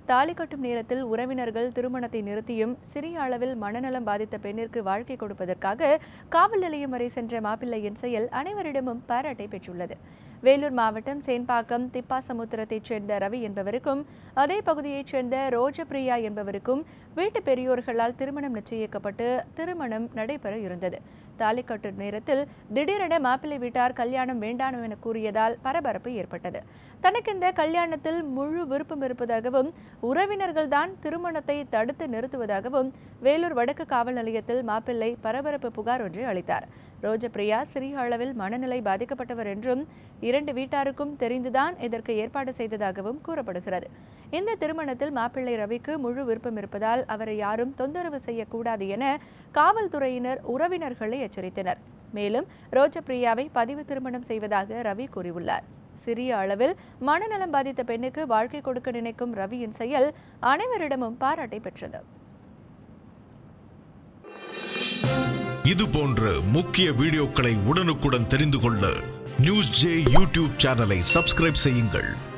தாலி கட்டும் நேரத்தில் உறவினர்கள் திருமணத்தை நிறுத்தியும் சிறிய அளவில் மனநலம் பாதித்த பெண்ணிற்கு வாழ்க்கை கொடுப்பதற்காக காவல் நிலையம் வரை சென்ற மாப்பிள்ளையின் செயல் அனைவரிடமும் பாராட்டை பெற்றுள்ளது வேலூர் மாவட்டம் சேன்பாக்கம் திப்பாசமுத்திரத்தைச் சேர்ந்த ரவி என்பவருக்கும் அதே பகுதியைச் சேர்ந்த ரோஜபிரியா என்பவருக்கும் வீட்டு பெரியோர்களால் திருமணம் நிச்சயிக்கப்பட்டு திருமணம் நடைபெற இருந்தது தாலி கட்டும் நேரத்தில் திடீரென மாப்பிள்ளை வீட்டார் கல்யாணம் வேண்டாம் என கூறியதால் பரபரப்பு ஏற்பட்டது தனக்கு இந்த கல்யாணத்தில் முழு விருப்பம் இருப்பதாகவும் உறவினர்கள்தான் திருமணத்தை தடுத்து நிறுத்துவதாகவும் வேலூர் வடக்கு காவல் நிலையத்தில் மாப்பிள்ளை பரபரப்பு புகார் ஒன்றை அளித்தார் ரோஜபிரியா சிறிய அளவில் மனநிலை பாதிக்கப்பட்டவர் என்றும் இரண்டு வீட்டாருக்கும் தெரிந்துதான் இதற்கு ஏற்பாடு செய்ததாகவும் கூறப்படுகிறது இந்த திருமணத்தில் மாப்பிள்ளை ரவிக்கு முழு விருப்பம் இருப்பதால் அவரை யாரும் தொந்தரவு செய்யக்கூடாது என காவல்துறையினர் உறவினர்களை எச்சரித்தனர் மேலும் ரோஜபிரியாவை பதிவு திருமணம் செய்வதாக ரவி கூறியுள்ளார் சிறிய அளவில் மனநலம் பாதித்த பெண்ணுக்கு வாழ்க்கை கொடுக்க நினைக்கும் ரவியின் செயல் அனைவரிடமும் பாராட்டை பெற்றது இது போன்ற முக்கிய வீடியோக்களை உடனுக்குடன் தெரிந்து கொள்ள நியூஸ் ஜே யூடியூப் சேனலை சப்ஸ்கிரைப் செய்யுங்கள்